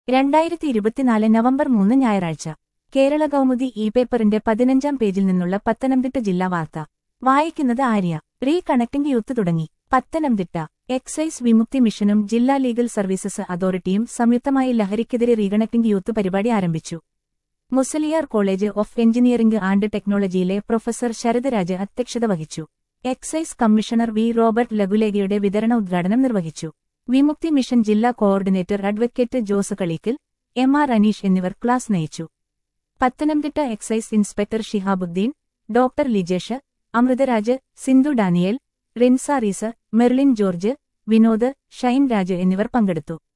രണ്ടായിരത്തി ഇരുപത്തിനാല് നവംബർ മൂന്ന് ഞായറാഴ്ച കേരള കൗമുദി ഇ പേപ്പറിന്റെ പതിനഞ്ചാം പേജിൽ നിന്നുള്ള പത്തനംതിട്ട ജില്ലാ വാർത്ത വായിക്കുന്നത് ആര്യ റീ കണക്ടിംഗ് യൂത്ത് തുടങ്ങി പത്തനംതിട്ട എക്സൈസ് വിമുക്തി മിഷനും ജില്ലാ ലീഗൽ സർവീസസ് അതോറിറ്റിയും സംയുക്തമായി ലഹരിക്കെതിരെ റീകണക്ടിംഗ് യൂത്ത് പരിപാടി ആരംഭിച്ചു Musaliar college of engineering and ടെക്നോളജിയിലെ പ്രൊഫസർ ശരദരാജ് അധ്യക്ഷത വഹിച്ചു എക്സൈസ് കമ്മീഷണർ വി റോബർട്ട് ലഘുലേഖയുടെ വിതരണ ഉദ്ഘാടനം നിർവഹിച്ചു വിമുക്തി മിഷൻ ജില്ലാ coordinator advocate Jose Kalikkal M R Aneesh എന്നിവർ ക്ലാസ് നയിച്ചു Pathanamthitta excise inspector Shihabuddin doctor Lijesh Amritharaj Sindhu Daniel Rinsa Rees Merlin George Vinod Shine Raj എന്നിവർ പങ്കെടുത്തു